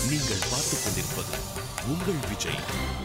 நீங்கள் பார்த்துக் கொண்டிருப்பது உங்கள் விஜய்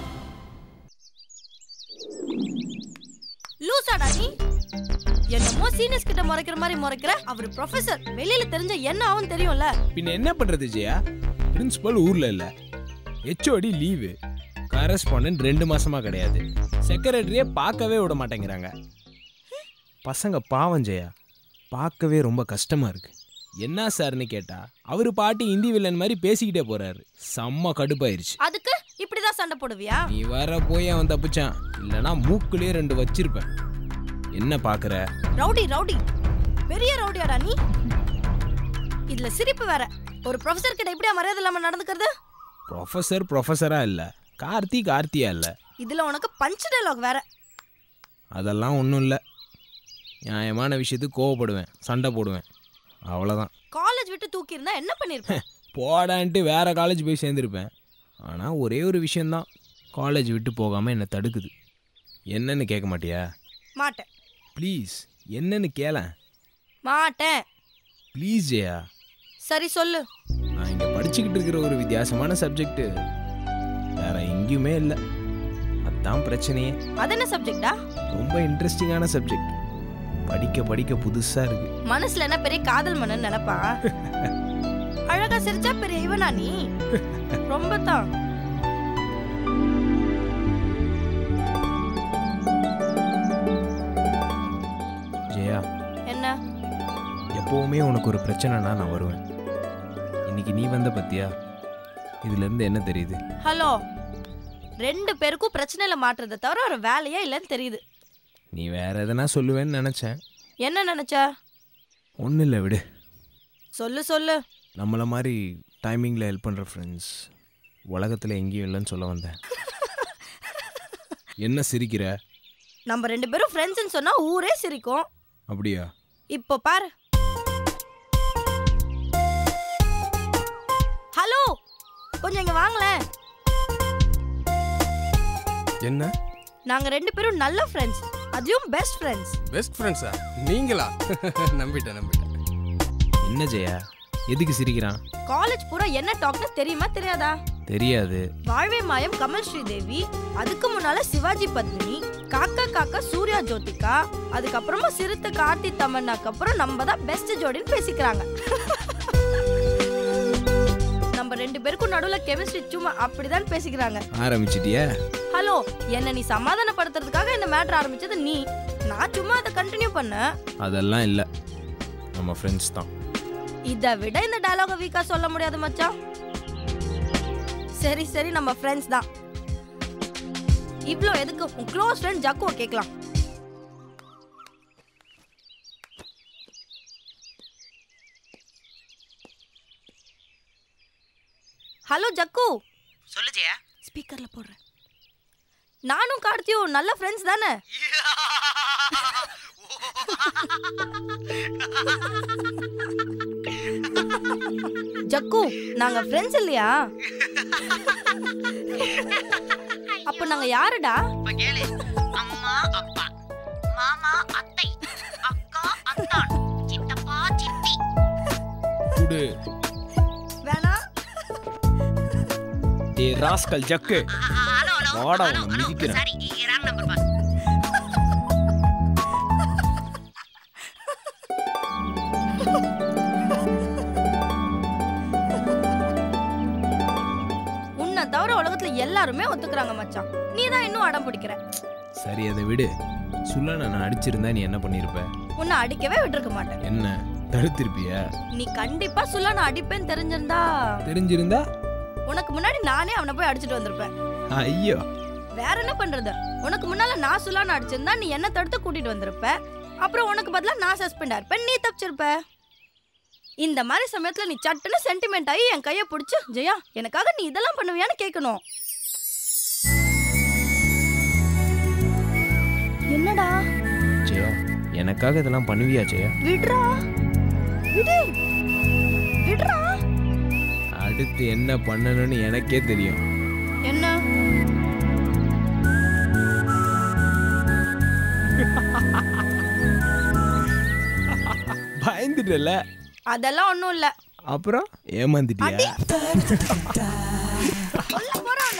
லூசாடா நீ என்னமோ சீனியர்ஸ் கிட்ட முறைக்கிற மாதிரி முறைக்கிற அவர் ப்ரொஃபசர் வெளியில தெரிஞ்ச என்ன ஆகும் தெரியும்ல பின்ன என்ன பண்றது ஜெயா பிரின்சிபல் ஊர்ல இல்ல ஹெச்ஓடி லீவு கரஸ்பாண்டன்ட் ரெண்டு மாசமா கிடையாது செக்ரட்டரியே பார்க்கவே விட மாட்டேங்கிறாங்க பசங்க பாவம் ஜெயா பார்க்கவே ரொம்ப கஷ்டமா இருக்கு என்ன சார்னு கேட்டா அவரு பாட்டி இந்தி வில்லன் மாதிரி பேசிக்கிட்டே போறாரு செம்ம கடுப்பாயிருச்சு அதுக்கு இப்படிதான் சண்டை போடுவியா நீ வர போய் அவன் தப்பிச்சான் இல்லனா மூக்குலயே ரெண்டு வச்சிருப்பேன் என்ன பாக்குற ரவுடி ரவுடி பெரிய ரவுடியாடா நீ இதுல சிரிப்பு வேற ஒரு ப்ரொஃபசர் கிட்ட எப்படியா மரியாதை இல்லாம நடந்துக்கிறது ப்ரொஃபசர் ப்ரொஃபஸரா இல்ல கார்த்தி கார்த்தியா இல்ல இதுல உனக்கு பஞ்ச் டயலாக் வேற அதெல்லாம் ஒன்றும் இல்லை நியாயமான விஷயத்துக்கு கோவப்படுவேன் சண்டை போடுவேன் அவ்வளோதான் காலேஜ் விட்டு தூக்கி இருந்தா என்ன பண்ணிருப்ப போடான்ட்டு வேற காலேஜ் போய் சேர்ந்துருப்பேன் ஆனால் ஒரே ஒரு விஷயந்தான் காலேஜ் விட்டு போகாமல் என்னை தடுக்குது என்னன்னு கேட்க மாட்டியா மாட்டேன் ப்ளீஸ் என்னன்னு கேளேன் மாட்டேன் ப்ளீஸ் ஜெயா சரி சொல்லு நான் இங்கே படிச்சுக்கிட்டு இருக்கிற ஒரு வித்தியாசமான சப்ஜெக்ட்டு வேற எங்கேயுமே இல்லை அதான் பிரச்சனையே அது என்ன சப்ஜெக்டா ரொம்ப இன்ட்ரெஸ்டிங்கான சப்ஜெக்ட் படிக்க படிக்க புதுசாக இருக்கு மனசுல என்ன பெரிய காதல் மன்னன் நினைப்பா அழகா சிரிச்சா பெரிய இவனா நீ ரொம்ப தான் ஜெயா என்ன எப்போவுமே உனக்கு ஒரு பிரச்சனைனா நான் வருவேன் இன்னைக்கு நீ வந்த பத்தியா இதுலேருந்து என்ன தெரியுது ஹலோ ரெண்டு பேருக்கும் பிரச்சனையில மாட்டுறதை தவிர ஒரு வேலையே இல்லைன்னு தெரியுது நீ வேற எதனா சொல்லுவேன்னு நினச்சேன் என்ன நினைச்ச ஒன்றும் இல்லை விடு சொல்லு சொல்லு நம்மள மாதிரி டைமிங்கில் ஹெல்ப் பண்ணுற ஃப்ரெண்ட்ஸ் உலகத்தில் எங்கேயும் இல்லைன்னு சொல்ல வந்தேன் என்ன சிரிக்கிற நம்ம ரெண்டு பேரும் ஃப்ரெண்ட்ஸ்னு சொன்னா ஊரே சிரிக்கும் அப்படியா இப்போ பாரு ஹலோ கொஞ்சம் இங்க வாங்களேன் என்ன நாங்க ரெண்டு பேரும் நல்ல ஃப்ரெண்ட்ஸ் அதுவும் பெஸ்ட் ஃப்ரெண்ட்ஸ் பெஸ்ட் ஃப்ரெண்ட்ஸா நீங்களா நம்பிட்டேன் நம்பிட்டேன் என்ன ஜெயா எதுக்கு சிரிக்கிறான் காலேஜ் பூரா என்ன டாக்னு தெரியுமா தெரியாதா தெரியாது வாழ்வே மாயம் கமல் ஸ்ரீதேவி அதுக்கு முன்னால சிவாஜி பத்மினி காக்கா காக்கா சூர்யா ஜோதிகா அதுக்கப்புறமா சிறுத்தை கார்த்தி தமன்னாக்கு அப்புறம் நம்ம தான் பெஸ்ட் ஜோடின்னு பேசிக்கிறாங்க நம்ம ரெண்டு பேருக்கும் நடுவுல கெமிஸ்ட்ரி சும்மா அப்படிதான் பேசிக்கிறாங்க ஆரம்பிச்சிட்டியா ஹலோ என்ன நீ சமாதானப்படுத்துறதுக்காக இந்த மேட்ரு ஆரம்பிச்சது நீ நான் சும்மா அதை கண்டினியூ பண்ணேன் அதெல்லாம் இல்லை நம்ம ஃப்ரெண்ட்ஸ் தான் இதை விட இந்த டயலாக வீக்கா சொல்ல முடியாது மச்சான் சரி சரி நம்ம ஃப்ரெண்ட்ஸ் தான் இவ்ளோ எதுக்கு உன் க்ளோஸ் ஃப்ரெண்ட் ஜக்குவை கேட்கலாம் ஹலோ ஜக்கு சொல்லு ஜெயா ஸ்பீக்கர்ல போடுறேன் நானும் கார்த்தியும் நல்ல ஃப்ரெண்ட்ஸ் தானே ஜக்கு நாங்க ஃப்ரெண்ட்ஸ் இல்லையா அப்ப நாங்க யாருடா இப்ப கேளு அம்மா அப்பா மாமா அத்தை அக்கா அத்தான் சித்தப்பா சித்தி குடு வேணா ஏ ராஸ்கல் ஜக்கு ஹலோ ஹலோ வாடா, ஹலோ உன்னை ஹலோ மிதிக்கிறேன். சாரி ராங் நம்பர் பாஸ் உன்னை தவிர உலகத்துல எல்லாருமே ஒத்துக்கிறாங்க மச்சான் நீ தான் இன்னும் அடம் பிடிக்கிற சரி அதை விடு சுல்லனை நான் அடிச்சிருந்தா நீ என்ன பண்ணியிருப்ப உன்னை அடிக்கவே விட்டுருக்க மாட்டேன் என்ன தடுத்திருப்பியா நீ கண்டிப்பா சுல்லா நான் அடிப்பேன்னு தெரிஞ்சிருந்தா தெரிஞ்சிருந்தா உனக்கு முன்னாடி நானே அவனை போய் அடிச்சிட்டு வந்திருப்பேன் ஐயோ வேற என்ன பண்றது உனக்கு முன்னால நான் சுல்லான்னு அடிச்சிருந்தா நீ என்ன தடுத்து கூட்டிட்டு வந்திருப்ப அப்புறம் உனக்கு பதிலா நான் சஸ்பெண்ட் ஆயிருப்பேன் நீ தப்பிச்சிருப்ப இந்த மாதிரி சமயத்துல நீ சட்டுன்னு சென்டிமெண்ட் ஆகி என் கையை பிடிச்சு ஜெயா எனக்காக நீ இதெல்லாம் பண்ணுவியான்னு கேட்கணும் என்னடா ஜெயா எனக்காக இதெல்லாம் பண்ணுவியா ஜெயா விடுறா விடு விடுறா அடுத்து என்ன பண்ணணும்னு எனக்கே தெரியும் என்ன பயந்துட்டல அதெல்லாம் ஒன்றும் இல்லை அப்புறம் ஏமாந்துட்டியா சொல்ல போறான்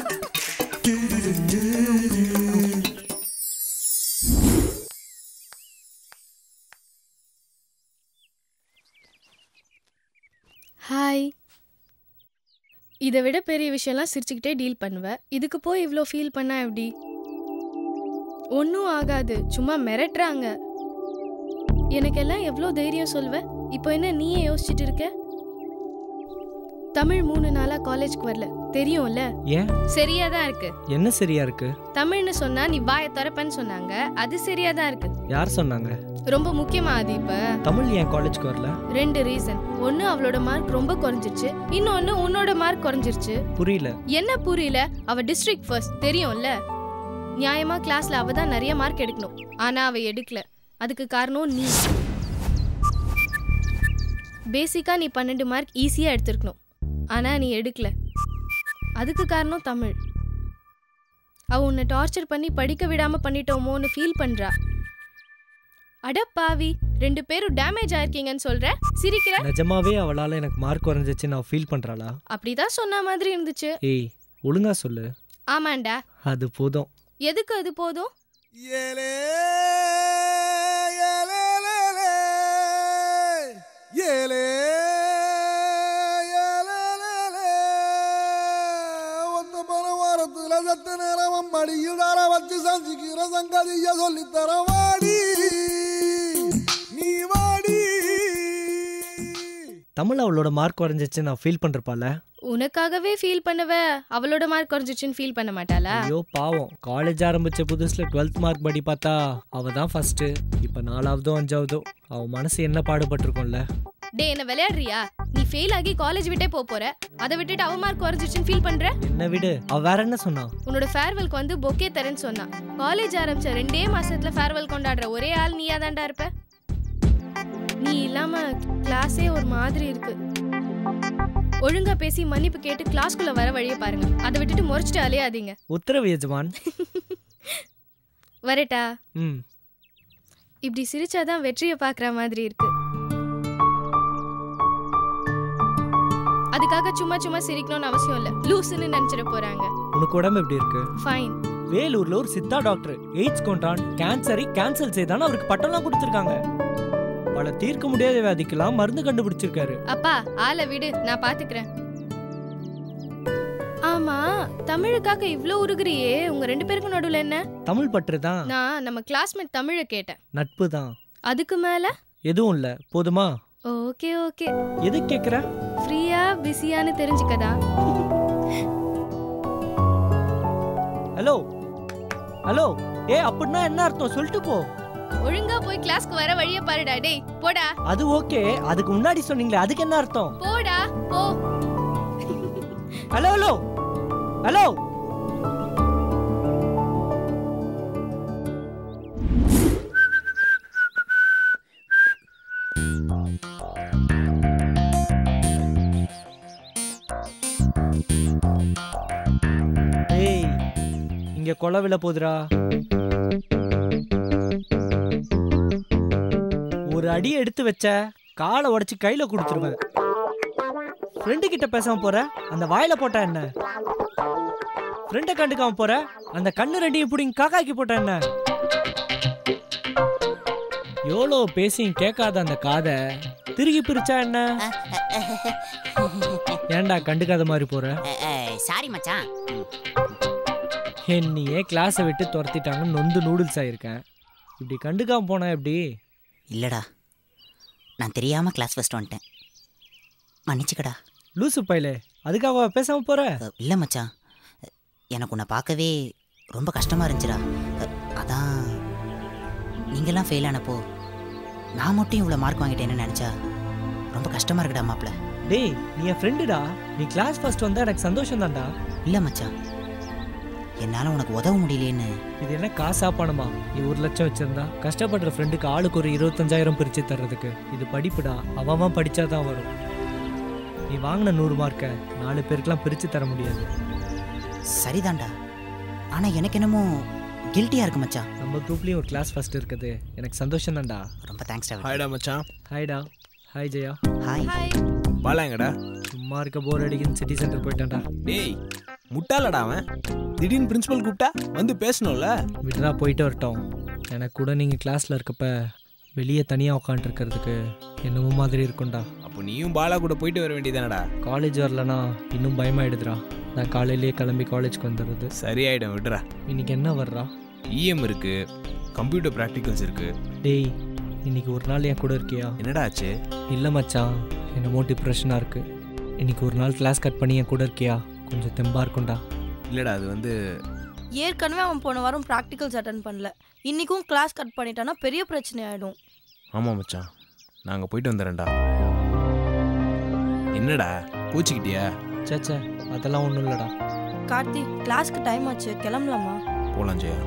ஹாய் இதை விட பெரிய விஷயம்லாம் சிரிச்சுக்கிட்டே டீல் பண்ணுவேன் இதுக்கு போய் இவ்வளோ ஃபீல் பண்ணா எப்படி ஒன்றும் ஆகாது சும்மா மிரட்டுறாங்க எனக்கெல்லாம் எவ்வளோ தைரியம் சொல்வேன் இப்போ என்ன நீயே யோசிச்சுட்டு இருக்க தமிழ் மூணு நாளா காலேஜ்க்கு வரல தெரியும்ல ஏன் சரியா தான் இருக்கு என்ன சரியா இருக்கு தமிழ்னு சொன்னா நீ வாயை திறப்பன்னு சொன்னாங்க அது சரியா தான் இருக்கு யார் சொன்னாங்க ரொம்ப முக்கியமா அது இப்ப தமிழ் ஏன் காலேஜ்க்கு வரல ரெண்டு ரீசன் ஒன்னு அவளோட மார்க் ரொம்ப குறைஞ்சிருச்சு இன்னொன்னு உன்னோட மார்க் குறைஞ்சிருச்சு புரியல என்ன புரியல அவ டிஸ்ட்ரிக்ட் ஃபர்ஸ்ட் தெரியும்ல நியாயமா கிளாஸ்ல அவ தான் நிறைய மார்க் எடுக்கணும் ஆனா அவ எடுக்கல அதுக்கு காரணம் நீ பேசிக்கா நீ பன்னெண்டு மார்க் ஈஸியா எடுத்திருக்கணும் ஆனா நீ எடுக்கல அதுக்கு காரணம் தமிழ் அவ உன்னை டார்ச்சர் பண்ணி படிக்க விடாம பண்ணிட்டோமோன்னு ஃபீல் பண்றா அட பாவி ரெண்டு பேரும் டேமேஜ் ஆயிருக்கீங்கன்னு சொல்ற சிரிக்கிற நிஜமாவே அவளால எனக்கு மார்க் குறைஞ்சிச்சு நான் ஃபீல் பண்றாளா அப்படிதான் சொன்ன மாதிரி இருந்துச்சு ஏய் ஒழுங்கா சொல்லு ஆமாண்டா அது போதும் எதுக்கு அது போதும் ஏலே ஏலே லேலே. ஏலே ஏலே லேலே. ஒத்த பல வாரத்துல சத்த நேரம் மடியில் தர வச்சு சஞ்சிக்கிற சங்கதிய சொல்லி தர வாடி நீ வாடி தமிழ் அவளோட மார்க் குறைஞ்சிச்சு நான் ஃபீல் பண்றப்பால உனக்காகவே ஃபீல் பண்ணுவ அவளோட மார்க் குறைஞ்சிச்சுன்னு ஃபீல் பண்ண மாட்டாளா ஐயோ பாவம் காலேஜ் ஆரம்பிச்ச புதுசுல டுவெல்த் மார்க் படி பார்த்தா அவ தான் ஃபர்ஸ்ட் இப்ப நாலாவதோ அஞ்சாவதோ அவ மனசு என்ன பாடுபட்டிருக்கும்ல டே என்ன விளையாடுறியா நீ ஃபெயில் ஆகி காலேஜ் விட்டே போப் போற அதை விட்டுட்டு அவ மார்க் குறைஞ்சிச்சுன்னு ஃபீல் பண்ற என்ன விடு அவ வேற என்ன சொன்னா உன்னோட ஃபேர்வெல்க்கு வந்து பொக்கே தரேன்னு சொன்னான் காலேஜ் ஆரம்பிச்ச ரெண்டே மாசத்துல ஃபேர்வெல் கொண்டாடுற ஒரே ஆள் நீயா தான்டா இருப்ப நீ இல்லாம கிளாஸே ஒரு மாதிரி இருக்கு ஒழுங்கா பேசி மன்னிப்பு கேட்டு கிளாஸ்க்குள்ள வர வழியை பாருங்க அதை விட்டுட்டு முறைச்சிட்டு அலையாதீங்க உத்தரவு எஜமான் வரட்டா ம் இப்படி சிரிச்சாதான் வெற்றியை பார்க்குற மாதிரி இருக்கு அதுக்காக சும்மா சும்மா சிரிக்கணும்னு அவசியம் இல்ல லூசுன்னு நினைச்சிட போறாங்க உனக்கு உடம்பு எப்படி இருக்கு ஃபைன் வேலூர்ல ஒரு சித்தா டாக்டர் எய்ட்ஸ் கொண்டான் கேன்சரை கேன்சல் செய்தான் அவருக்கு பட்டம்லாம் கொடுத்துருக்காங்க பல தீர்க்க முடியாத வியாதிக்கெல்லாம் மருந்து கண்டுபிடிச்சிருக்காரு அப்பா ஆளை விடு நான் பாத்துக்கிறேன் ஆமா தமிழுக்காக இவ்ளோ உருகுறியே உங்க ரெண்டு பேருக்கும் நடுவுல என்ன தமிழ் பற்று தான் நான் நம்ம கிளாஸ்மேட் தமிழை கேட்டேன் நட்பு தான் அதுக்கு மேல எதுவும் இல்ல போதுமா ஓகே ஓகே எது கேக்குற ஃப்ரீயா பிஸியான்னு தெரிஞ்சுக்கதா ஹலோ ஹலோ ஏ அப்படின்னா என்ன அர்த்தம் சொல்லிட்டு போ ஒழுங்கா போய் கிளாஸ்க்கு வர வழியை பாருடா டேய் போடா அது ஓகே அதுக்கு முன்னாடி சொன்னீங்களே அதுக்கு என்ன அர்த்தம் போடா போ ஹலோ ஹலோ ஹலோ ஏய் இங்க கொலை விழ போதுடா ஒரு அடி எடுத்து வச்ச காலை உடைச்சு கையில கொடுத்துருவேன் ஃப்ரெண்டு கிட்ட பேசாம போற அந்த வாயில போட்டா என்ன ஃப்ரெண்டை கண்டுக்காம போற அந்த கண்ணு ரெண்டையும் பிடிங்க காக்காக்கி போட்டா என்ன எவ்வளோ பேசியும் கேட்காத அந்த காதை திருகி பிரிச்சா என்ன ஏன்டா கண்டுக்காத மாதிரி போற சாரி மச்சான் என்னையே கிளாஸை விட்டு துரத்திட்டாங்க நொந்து நூடுல்ஸ் ஆயிருக்கேன் இப்படி கண்டுக்காம போனா எப்படி இல்லடா நான் தெரியாம கிளாஸ் ஃபர்ஸ்ட் வந்துட்டேன் மன்னிச்சுக்கடா லூசு பையலே அதுக்காக பேசாம போற அ, இல்ல மச்சான் அ, எனக்கு உன்னை பார்க்கவே ரொம்ப கஷ்டமா இருந்துச்சுடா அ, அதான் நீங்கெல்லாம் ஃபெயில் ஆனப்போ நான் மட்டும் இவ்வளோ மார்க் வாங்கிட்டேன்னு நினச்சா ரொம்ப கஷ்டமா இருக்குடா மாப்ள டேய் நீ என் ஃப்ரெண்டுடா நீ கிளாஸ் ஃபர்ஸ்ட் வந்தா எனக்கு சந்தோஷம் தான்டா இல்ல மச்சான் என்னால் உனக்கு உதவ முடியலையேன்னு இது என்ன காசா பணமா நீ ஒரு லட்சம் வச்சிருந்தா கஷ்டப்படுற ஃப்ரெண்டுக்கு ஆளுக்கு ஒரு இருபத்தஞ்சாயிரம் பிரிச்சு தர்றதுக்கு இது படிப்புடா அவன் அவன் படிச்சாதான் வரும் நீ வாங்கின நூறு மார்க்கை நாலு பேருக்குலாம் பிரிச்சு தர முடியாது சரிதான்டா ஆனால் எனக்கு என்னமோ கில்ட்டியாக இருக்கு மச்சான் நம்ம குரூப்லயும் ஒரு கிளாஸ் ஃபர்ஸ்ட் இருக்குது எனக்கு சந்தோஷம் தான்டா ரொம்ப தேங்க்ஸ் ஹாய்டா மச்சான் ஹாய்டா hi Jaya hi hi Bala எங்கடா சும்மா இருக்க போர் அடிக்குன்னு சிட்டி சென்டர் போயிட்டான்டா டேய் முட்டாளடா அவன் திடீர்னு பிரின்சிபல் கூப்பிட்டா வந்து பேசணும்ல விட்றா போயிட்டு வரட்டும் எனக்கு கூட நீங்கள் கிளாஸில் இருக்கப்ப வெளியே தனியாக உட்காந்துருக்கிறதுக்கு என்னமோ மாதிரி இருக்கும்டா அப்போ நீயும் பாலா கூட போயிட்டு வர வேண்டியதானடா காலேஜ் வரலனா இன்னும் பயமாயிடுதுடா நான் காலையிலேயே கிளம்பி காலேஜ்க்கு வந்துடுறது சரியாயிடும் விடுறா இன்னைக்கு என்ன வர்றா இஎம் இருக்கு கம்ப்யூட்டர் ப்ராக்டிகல்ஸ் இருக்கு டேய் இன்னைக்கு ஒரு நாள் என் கூட இருக்கியா என்னடா ஆச்சு இல்லை மச்சான் என்னமோ டிப்ரெஷனாக இருக்கு இன்னைக்கு ஒரு நாள் கிளாஸ் கட் பண்ணி என் கூட இருக்கியா கொஞ்சம் தெம்பா இருக்கும்டா இல்லடா அது வந்து ஏற்கனவே அவன் போன வாரம் ப்ராக்டிகல்ஸ் அட்டன் பண்ணல இன்னைக்கும் கிளாஸ் கட் பண்ணிட்டானா பெரிய பிரச்சனை ஆயிடும் ஆமாம் மச்சான் நாங்கள் போயிட்டு வந்துடுறேன்டா என்னடா கோச்சிக்கிட்டியா சேச்சே அதெல்லாம் ஒன்றும் இல்லைடா கார்த்தி கிளாஸ்க்கு டைம் ஆச்சு கிளம்பலாமா போலாம் ஜெயா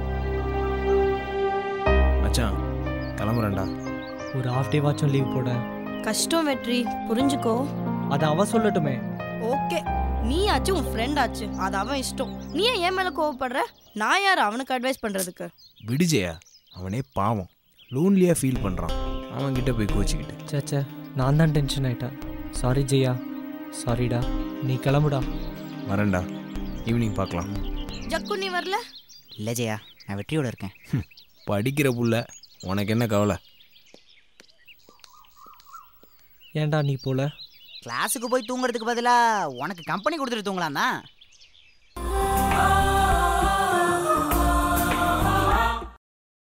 மச்சான் கிளம்புறேன்டா ஒரு ஹாஃப் டே வாச்சும் லீவ் போட கஷ்டம் வெற்றி புரிஞ்சுக்கோ அதை அவ சொல்லட்டுமே ஓகே நீ ஆச்சு உன் ஃப்ரெண்ட் ஆச்சு அது அவன் இஷ்டம் நீ ஏன் என் மேல கோவப்படுற நான் யார் அவனுக்கு அட்வைஸ் பண்றதுக்கு விடு ஜெயா அவனே பாவம் லோன்லியாக ஃபீல் பண்ணுறான் அவன்கிட்ட போய் கோச்சிக்கிட்டு சேச்சே நான் தான் டென்ஷன் ஆயிட்டேன் சாரி ஜெயா சாரிடா நீ கிளம்புடா வரேன்டா ஈவினிங் பார்க்கலாம் ஜக்கு நீ வரல இல்லை ஜெயா நான் வெற்றியோட இருக்கேன் படிக்கிற புள்ள உனக்கு என்ன கவலை ஏன்டா நீ போல கிளாஸுக்கு போய் தூங்குறதுக்கு பதிலாக உனக்கு கம்பெனி கொடுத்துட்டு தூங்கலாம் தான்